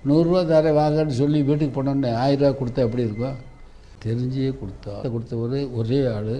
நூறுரூவா தரேன் வாங்கன்னு சொல்லி வீட்டுக்கு போனோன்னே ஆயிரரூவா கொடுத்தா எப்படி இருக்கும் தெரிஞ்சே கொடுத்தா கொடுத்த ஒரே ஒரே ஆள்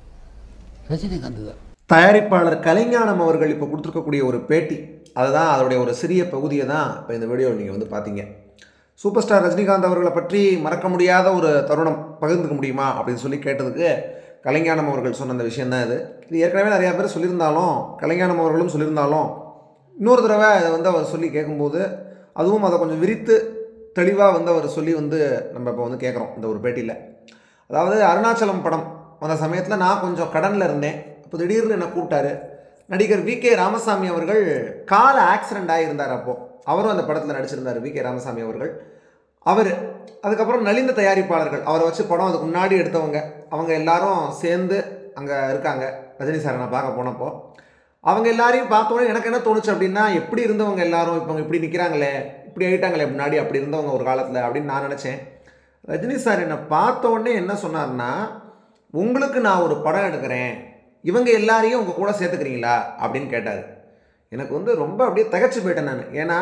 ரஜினிகாந்த் தான் தயாரிப்பாளர் கலைஞானம் அவர்கள் இப்போ கொடுத்துருக்கக்கூடிய ஒரு பேட்டி அதுதான் அதோடைய ஒரு சிறிய பகுதியை தான் இப்போ இந்த வீடியோவில் நீங்கள் வந்து பார்த்தீங்க சூப்பர் ஸ்டார் ரஜினிகாந்த் அவர்களை பற்றி மறக்க முடியாத ஒரு தருணம் பகிர்ந்துக்க முடியுமா அப்படின்னு சொல்லி கேட்டதுக்கு கலைஞானம் அவர்கள் சொன்ன அந்த விஷயந்தான் இது இது ஏற்கனவே நிறையா பேர் சொல்லியிருந்தாலும் கலைஞானம் அவர்களும் சொல்லியிருந்தாலும் இன்னொரு தடவை இதை வந்து அவர் சொல்லி கேட்கும்போது அதுவும் அதை கொஞ்சம் விரித்து தெளிவாக வந்து அவர் சொல்லி வந்து நம்ம இப்போ வந்து கேட்குறோம் இந்த ஒரு பேட்டியில் அதாவது அருணாச்சலம் படம் அந்த சமயத்தில் நான் கொஞ்சம் கடனில் இருந்தேன் இப்போ திடீர்னு என்னை கூப்பிட்டாரு நடிகர் வி கே ராமசாமி அவர்கள் கால ஆக்சிடெண்ட் ஆகியிருந்தார் அப்போது அவரும் அந்த படத்தில் நடிச்சிருந்தார் வி கே ராமசாமி அவர்கள் அவர் அதுக்கப்புறம் நலிந்த தயாரிப்பாளர்கள் அவரை வச்சு படம் அதுக்கு முன்னாடி எடுத்தவங்க அவங்க எல்லாரும் சேர்ந்து அங்கே இருக்காங்க ரஜினி சாரை நான் பார்க்க போனப்போ அவங்க எல்லாரையும் பார்த்தோன்னே எனக்கு என்ன தோணுச்சு அப்படின்னா எப்படி இருந்தவங்க எல்லாரும் இப்போ அவங்க இப்படி நிற்கிறாங்களே இப்படி ஆகிட்டாங்களே முன்னாடி அப்படி இருந்தவங்க ஒரு காலத்தில் அப்படின்னு நான் நினச்சேன் ரஜினி சார் என்னை பார்த்த உடனே என்ன சொன்னார்னா உங்களுக்கு நான் ஒரு படம் எடுக்கிறேன் இவங்க எல்லாரையும் உங்கள் கூட சேர்த்துக்கிறீங்களா அப்படின்னு கேட்டார் எனக்கு வந்து ரொம்ப அப்படியே திகச்சு போயிட்டேன் நான் ஏன்னா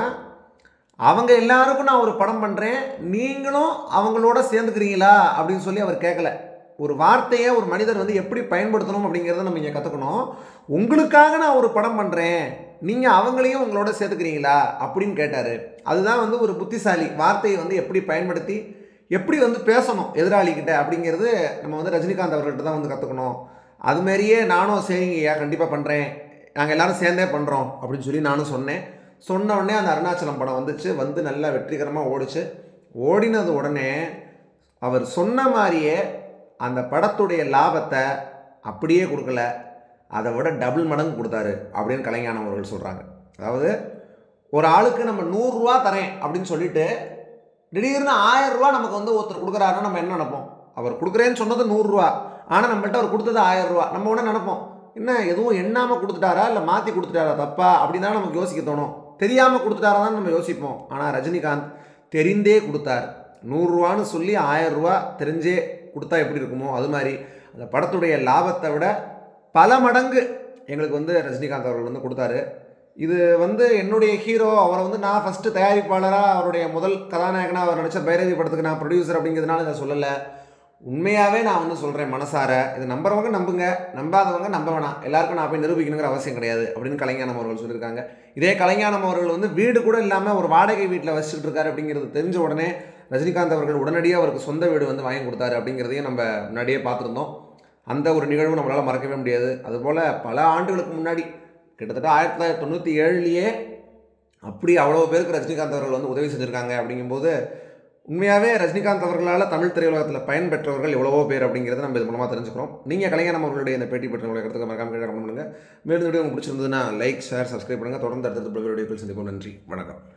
அவங்க எல்லாருக்கும் நான் ஒரு படம் பண்ணுறேன் நீங்களும் அவங்களோட சேர்ந்துக்கிறீங்களா அப்படின்னு சொல்லி அவர் கேட்கல ஒரு வார்த்தையை ஒரு மனிதர் வந்து எப்படி பயன்படுத்தணும் அப்படிங்கிறத நம்ம இங்கே கற்றுக்கணும் உங்களுக்காக நான் ஒரு படம் பண்ணுறேன் நீங்கள் அவங்களையும் உங்களோட சேர்த்துக்கிறீங்களா அப்படின்னு கேட்டார் அதுதான் வந்து ஒரு புத்திசாலி வார்த்தையை வந்து எப்படி பயன்படுத்தி எப்படி வந்து பேசணும் எதிராளிகிட்ட அப்படிங்கிறது நம்ம வந்து ரஜினிகாந்த் அவர்கள்ட்ட தான் வந்து கற்றுக்கணும் அதுமாரியே நானும் சரிங்கய்யா கண்டிப்பாக பண்ணுறேன் நாங்கள் எல்லாரும் சேர்ந்தே பண்ணுறோம் அப்படின்னு சொல்லி நானும் சொன்னேன் சொன்ன உடனே அந்த அருணாச்சலம் படம் வந்துச்சு வந்து நல்லா வெற்றிகரமாக ஓடிச்சு ஓடினது உடனே அவர் சொன்ன மாதிரியே அந்த படத்துடைய லாபத்தை அப்படியே கொடுக்கல அதை விட டபுள் மடங்கு கொடுத்தாரு அப்படின்னு கலைஞானம் அவர்கள் சொல்கிறாங்க அதாவது ஒரு ஆளுக்கு நம்ம நூறுரூவா தரேன் அப்படின்னு சொல்லிட்டு திடீர்னு ஆயிரம் ரூபா நமக்கு வந்து ஒருத்தர் கொடுக்குறாருன்னா நம்ம என்ன நினைப்போம் அவர் கொடுக்குறேன்னு சொன்னது நூறுரூவா ஆனால் நம்மள்ட்ட அவர் கொடுத்தது ஆயிரம் ரூபா நம்ம உடனே நினைப்போம் என்ன எதுவும் எண்ணாமல் கொடுத்துட்டாரா இல்லை மாற்றி கொடுத்துட்டாரா தப்பா அப்படின்னு தான் நமக்கு யோசிக்க தோணும் தெரியாமல் கொடுத்துட்டாரா தான் நம்ம யோசிப்போம் ஆனால் ரஜினிகாந்த் தெரிந்தே கொடுத்தார் நூறுரூவான்னு சொல்லி ஆயிரம் ரூபா தெரிஞ்சே கொடுத்தா எப்படி இருக்குமோ அது மாதிரி அந்த படத்துடைய லாபத்தை விட பல மடங்கு எங்களுக்கு வந்து ரஜினிகாந்த் அவர்கள் வந்து கொடுத்தாரு இது வந்து என்னுடைய ஹீரோ அவரை வந்து நான் ஃபஸ்ட்டு தயாரிப்பாளராக அவருடைய முதல் கதாநாயகனாக அவர் நடித்த பைரவி படத்துக்கு நான் ப்ரொடியூசர் அப்படிங்கிறதுனால இதை சொல்லலை உண்மையாகவே நான் வந்து சொல்கிறேன் மனசார இது நம்புறவங்க நம்புங்க நம்பாதவங்க நம்ப வேணாம் எல்லாருக்கும் நான் போய் நிரூபிக்கணுங்கிற அவசியம் கிடையாது அப்படின்னு கலைஞானம் அவர்கள் சொல்லியிருக்காங்க இதே கலைஞானம் அவர்கள் வந்து வீடு கூட இல்லாமல் ஒரு வாடகை வீட்டில் வச்சுட்டு இருக்காரு அப்படிங்கிறது தெரிஞ்ச உடனே ரஜினிகாந்த் அவர்கள் உடனடியாக அவருக்கு சொந்த வீடு வந்து வாங்கி கொடுத்தாரு அப்படிங்கிறதையும் நம்ம முன்னாடியே பார்த்துருந்தோம் அந்த ஒரு நிகழ்வு நம்மளால் மறக்கவே முடியாது அதுபோல் பல ஆண்டுகளுக்கு முன்னாடி கிட்டத்தட்ட ஆயிரத்தி தொள்ளாயிரத்தி தொண்ணூற்றி ஏழுலேயே அப்படி அவ்வளோ பேருக்கு ரஜினிகாந்த் அவர்கள் வந்து உதவி செஞ்சுருக்காங்க அப்படிங்கும்போது உண்மையாகவே ரஜினிகாந்த் அவர்களால் தமிழ் திரையுலகத்தில் பயன்பெற்றவர்கள் எவ்வளவோ பேர் அப்படிங்கிறத நம்ம இது மூலமாக தெரிஞ்சுக்கிறோம் நீங்கள் கலைஞரம் அவர்களுடைய இந்த பேட்டி பற்றி உங்களை கருத்துக்கு மறக்காம கீழே comment பண்ணுங்க மேலும் இந்த வீடியோ உங்களுக்கு பிடிச்சிருந்ததுன்னா லைக் ஷேர் சப்ஸ்கிரைப் பண்ணுங்கள் தொடர்ந்து அடுத்தடுத்த வீடியோக்கள் சந்திப்போம் நன்றி வணக்கம்